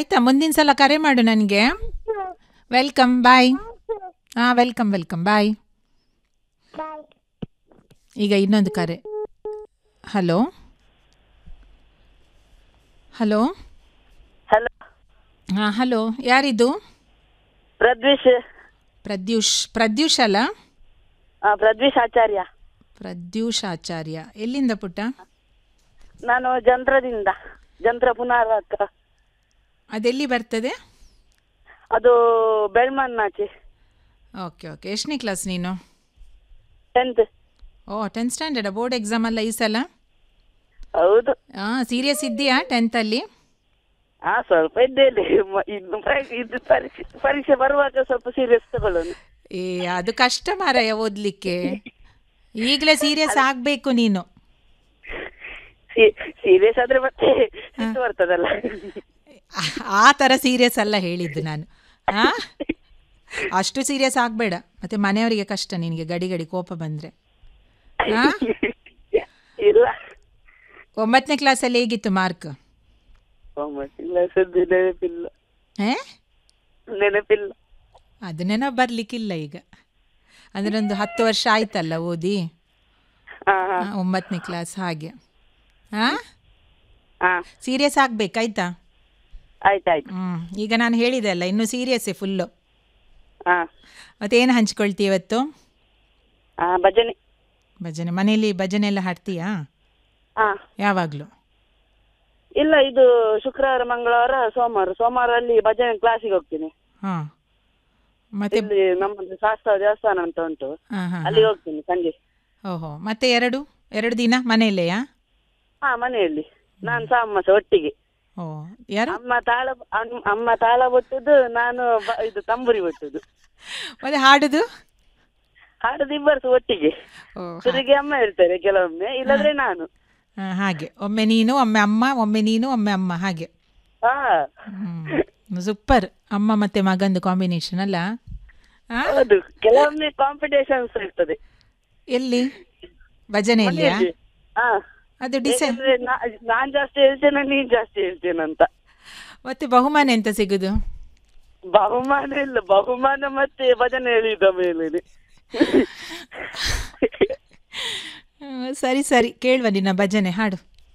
ಆಯಿತಾ ಮುಂದಿನ ಸಲ ಕರೆ ಮಾಡು ನನಗೆ ವೆಲ್ಕಮ್ ಬಾಯ್ ಹಾಂ ವೆಲ್ಕಮ್ ವೆಲ್ಕಮ್ ಬಾಯ್ ಬಾಯ್ ಈಗ ಇನ್ನೊಂದು ಕರೆ ಹಲೋ ಹಲೋ ಹಲೋ ಹಾಂ ಹಲೋ ಯಾರಿದು ಪ್ರದ್ವಿಶ್ ಪ್ರದ್ಯೂಷ್ ಪ್ರದ್ಯೂಷ್ ಅಲ್ಲ ಆ, ಪ್ರದ್ವಿಶ್ ಆಚಾರ್ಯ ಪ್ರದ್ಯೂಷ್ ಆಚಾರ್ಯ ಎಲ್ಲಿಂದ ಪುಟ್ಟ ನಾನು ಜಂತ್ರದಿಂದ ಜಂತ್ರ ಪುನರ್ ಹತ್ರ ಅದೆಲ್ಲಿ ಬರ್ತದೆ ಅದು ಬೆಳ್ಮನ್ನಾಚೆ ಓಕೆ ಓಕೆ ಎಷ್ಟನೇ ಕ್ಲಾಸ್ ನೀನು ಟೆಂತ್ ಓ ಟೆಂತ್ ಸ್ಟ್ಯಾಂಡರ್ಡ್ ಬೋರ್ಡ್ ಎಕ್ಸಾಮ್ ಅಲ್ಲ ಈ ಸಲ ಹೌದು ಹಾಂ ಸೀರಿಯಸ್ ಇದೆಯಾ ಟೆಂತಲ್ಲಿ ಹಾ ಸ್ವಲ್ಪ ಇದ್ದೇನೆ ಮ- ಇನ್ನು ಪ- ಇದು ಪರೀಕ್ಷೆ ಪರೀಕ್ಷೆ ಬರುವಾಗ ಸ್ವಲ್ಪ ಸೀರಿಯಸ್ ತಗೊಳ್ಳೋಣ ಏ ಅದು ಕಷ್ಟ ಮಾರಾಯ ಓದಲಿಕ್ಕೆ ಈಗಲೇ ಸೀರಿಯಸ್ ಆಗಬೇಕು ನೀನು ಸೀರಿಯಸ್ ಆದ್ರೆ ಮತ್ತೆ ಸಿಟ್ಟು ಬರ್ತದಲ್ಲ ಆ- ಆ ಥರ ಸೀರಿಯಸ್ ಅಲ್ಲ ಹೇಳಿದ್ದು ನಾನು ಆ? ಅಷ್ಟು ಸೀರಿಯಸ್ ಆಗಬೇಡ ಮತ್ತೆ ಮನೆಯವರಿಗೆ ಕಷ್ಟ ನಿನಗೆ ಗಡಿ ಗಡಿ ಕೋಪ ಬಂದರೆ ಇಲ್ಲ ಒಂಬತ್ತನೇ ಕ್ಲಾಸಲ್ಲಿ ಹೇಗಿತ್ತು ಮಾರ್ಕ್ ಒಂಬತ್ತು class ದ್ದು ನೆನಪಿಲ್ಲ ಏ ನೆನಪಿಲ್ಲ ಅದು ನೆನಪು ಬರಲಿಕ್ಕಿಲ್ಲ ಈಗ ಅಂದರೆ ಒಂದು ಹತ್ತು ವರ್ಷ ಆಯ್ತಲ್ಲ ಓದಿ ಹಾ ಹಾ ಆ, ಒಂಬತ್ತನೇ ಕ್ಲಾಸ್ ಹಾಗೆ ಹಾಂ ಹಾ ಸೀರಿಯಸ್ ಆಗಬೇಕಾಯ್ತಾ ಆಯ್ತಾಯ್ತು ಹ್ಞೂ ಈಗ ನಾನು ಹೇಳಿದೆ ಅಲ್ಲ ಇನ್ನೂ ಸೀರಿಯಸ್ಸೇ ಫುಲ್ಲು ಹಾ ಮತ್ತೇನು ಹಂಚ್ಕೊಳ್ತಿ ಇವತ್ತು ಹಾ ಭಜನೆ ಭಜನೆ ಮನೇಲಿ ಭಜನೆ ಎಲ್ಲ ಹಾಡ್ತೀಯಾ ಹಾ ಯಾವಾಗಲೂ ಇಲ್ಲ ಇದು ಶುಕ್ರವಾರ ಮಂಗಳವಾರ ಸೋಮವಾರ ಸೋಮವಾರ ಅಲ್ಲಿ ಭಜನೆ ಕ್ಲಾಸಿಗೆ ಹೋಗ್ತೀನಿ ಹಾಂ ಮತ್ತೆ ಇಲ್ಲಿ ನಮ್ಮದು ಶಾಸ್ತ್ರ ದೇವಸ್ಥಾನ ಅಂತ ಉಂಟು ಹಾಂ ಹಾಂ ಅಲ್ಲಿಗೆ ಹೋಗ್ತೀನಿ ಸಂಜೆ ಓಹೋ ಮತ್ತೆ ಎರಡು ಎರಡು ದಿನ ಮನೆಯಲ್ಲೆಯಾ ಹಾ ಮನೆಯಲ್ಲಿ ನಾನು ಸಹ ಅಮ್ಮ ಸಹ ಒಟ್ಟಿಗೆ ಓ ಯಾರು ಅಮ್ಮ ತಾಳ ಅಮ್- ಅಮ್ಮ ತಾಳ ಬಟ್ಟುದು ನಾನು ಬ- ಇದು ತಂಬುರಿ ಬಟ್ಟುದು ಮತ್ತೆ ಹಾಡುದು ಹಾಡುದು ಇಬ್ಬರು ಸಹ ಒಟ್ಟಿಗೆ ಓ ತಿರುಗಿ ಅಮ್ಮ ಇರ್ತಾರೆ ಕೆಲವೊಮ್ಮೆ ಇಲ್ಲದ್ರೆ ನಾನು ಹಾ, ಹಾಗೆ ಒಮ್ಮೆ ನೀನು ಒಮ್ಮೆ ಅಮ್ಮ ಒಮ್ಮೆ ನೀನು ಒಮ್ಮೆ ಅಮ್ಮ ಹಾಗೆ ಹಾ ಸೂಪರ್ ಅಮ್ಮ ಮತ್ತೆ ಮಗಂದು ಕಾಂಬಿನೇಷನ್ ಅಲ್ಲ ಆ? ಹೌದು ಕೆಲವೊಮ್ಮೆ ಕಾಂಪಿಟೇಷನ್ಸ್ ಇರ್ತದೆ ಎಲ್ಲಿ ಭಜನೆಯಲ್ಲಿಯಾ ಮನೆಯಲ್ಲಿ. ಹಾ ಅದು ಡಿಸೈ ಯಾಕಂದ್ರೆ ನಾ- ನಾನ್ ಜಾಸ್ತಿ ಹೇಳ್ತೇನೆ ನೀನ್ ಜಾಸ್ತಿ ಹೇಳ್ತೇನಂತ ಮತ್ತೆ ಬಹುಮಾನ ಎಂತ ಸಿಗುದು ಬಹುಮಾನ ಇಲ್ಲ ಬಹುಮಾನ ಮತ್ತೆ ಭಜನೆ ಹೇಳಿದ ಮೇಲೆ ಹ್ಮ್, ಸರಿ ಸರಿ ಕೇಳುವ ನಿನ್ನ ಭಜನೆ ಹಾಡು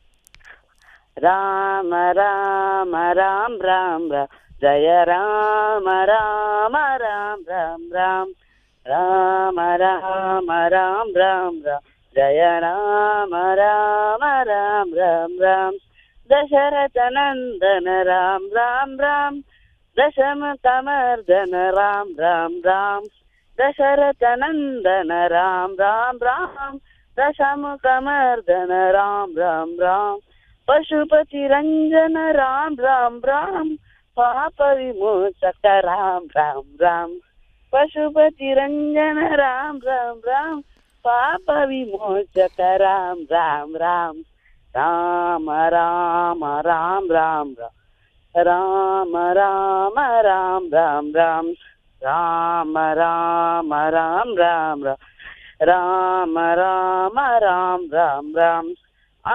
ರಾಮ ರಾಮ ರಾಮ್ ರಾಮ್ ರಾಮ್ ಜಯ ರಾಮ ರಾಮ ರಾಮ್ ರಾಮ್ ರಾಮ್ ರಾಮ ರಾಮ ರಾಮ್ ರಾಮ್ ರಾಮ್ ಜಯ ರಾಮ ರಾಮ ರಾಮ್ ರಾಮ್ ರಾಮ್ ದಶರಥ ನಂದನ ರಾಮ್ ರಾಮ್ ರಾಮ್ ದಶಮ ಕಮರ್ದನ ರಾಮ್ ರಾಮ್ ರಾಮ್ ದಶರಥ ನಂದನ ರಾಮ್ ರಾಮ್ ರಾಮ್ ದಶಮ ಕಮರ್ದನ ರಾಮ್ ರಾಮ್ ರಾಮ್ ಪಶುಪತಿ ರಂಜನ ರಾಮ್ ರಾಮ್ ರಾಮ್ ಪಾಪ ವಿಮೋಚಕ ರಾಮ್ ರಾಮ್ ರಾಮ್ ಪಶುಪತಿ ರಂಜನ ರಾಮ್ ರಾಮ್ ರಾಮ್ ಪಾಪ ವಿಮೋಚಕ ರಾಮ್ ರಾಮ್ ರಾಮ್ ರಾಮ ರಾಮ ರಾಮ್ ರಾಮ್ ರಾಮ್ ರಾಮ ರಾಮ ರಾಮ್ ರಾಮ್ ರಾಮ್ ರಾಮ ರಾಮ ರಾಮ್ ರಾಮ್ ರಾಮ್ ರಾಮ ರಾಮ ರಾಮ್ ರಾಮ್ ರಾಮ್